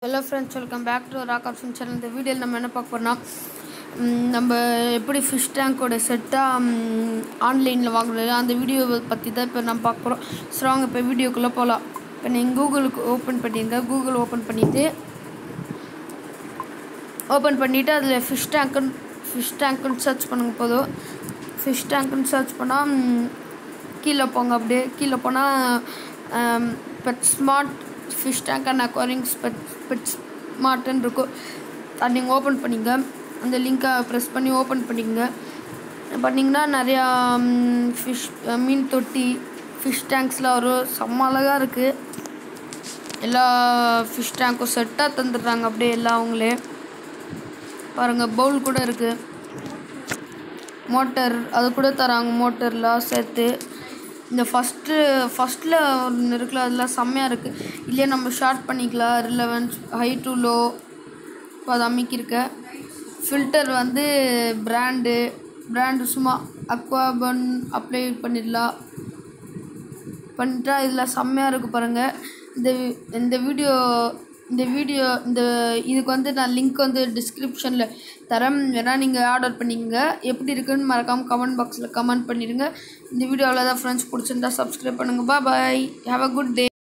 hello friends welcome back to rock option channel இந்த வீடியோவில் நம்ம என்ன பார்க்க போறோம்னா ம், நம்ம எப்படி ஃபிஷ் டேங்கோட செட்டாக ஆன்லைனில் வாங்குறது அந்த வீடியோவை பற்றி தான் இப்போ நம்ம பார்க்க போகிறோம் ஸோ வாங்க இப்போ வீடியோக்குள்ளே போகலாம் இப்போ நீங்கள் கூகுளுக்கு ஓப்பன் பண்ணிடுங்க கூகுள் ஓப்பன் பண்ணிவிட்டு ஓப்பன் பண்ணிவிட்டு அதில் ஃபிஷ் டேங்க்குன்னு ஃபிஷ் டேங்க்குன்னு சர்ச் பண்ணுங்க போதும் ஃபிஷ் டேங்க்குன்னு சர்ச் பண்ணால் கீழே போங்க அப்படியே கீழே போனால் pet smart fish tank and aquariums pet pet ஸ்மார்ட்னு இருக்கும் அதை நீங்கள் ஓப்பன் பண்ணிங்க அந்த லிங்க்கை ப்ரெஸ் பண்ணி ஓப்பன் பண்ணிக்கங்க பண்ணிங்கன்னா நிறையா ஃபிஷ் மீன் தொட்டி ஃபிஷ் டேங்க்ஸ்லாம் வரும் செம்ம அழகாக இருக்குது எல்லா ஃபிஷ் டேங்க்கும் செட்டாக தந்துடுறாங்க அப்படியே எல்லாம் அவங்களே பாருங்கள் பவுல் கூட இருக்குது மோட்டர் அது கூட தராங்க மோட்டர்லாம் சேர்த்து இந்த ஃபஸ்ட்டு ஃபஸ்ட்டில் ஒன்று இருக்குல்ல அதெல்லாம் செம்மையாக இருக்குது இல்லையே நம்ம ஷார்ட் பண்ணிக்கலாம் ரிலவன்ஸ் ஹை டு லோ இப்போ அது அமைக்கியிருக்க ஃபில்டர் வந்து பிராண்டு பிராண்டு சும்மா அக்வாபன் அப்ளை பண்ணிடலாம் பண்ணிட்டா இதில் செம்மையாக இருக்குது பாருங்கள் இந்த வி- இந்த வீடியோ இந்த வீடியோ இந்த இதுக்கு வந்து நான் லிங்க் வந்து டிஸ்கிரிப்ஷனில் தரேன் வேணால் நீங்கள் ஆர்டர் பண்ணிக்கங்க எப்படி இருக்குன்னு மறக்காமல் கமெண்ட் பாக்ஸில் கமெண்ட் பண்ணிடுங்க இந்த வீடியோ அவ்வளோதான் ஃப்ரெண்ட்ஸ் பிடிச்சிருந்தா சப்ஸ்கிரைப் பண்ணுங்கள் பாய் ஹாவ் அ குட் டே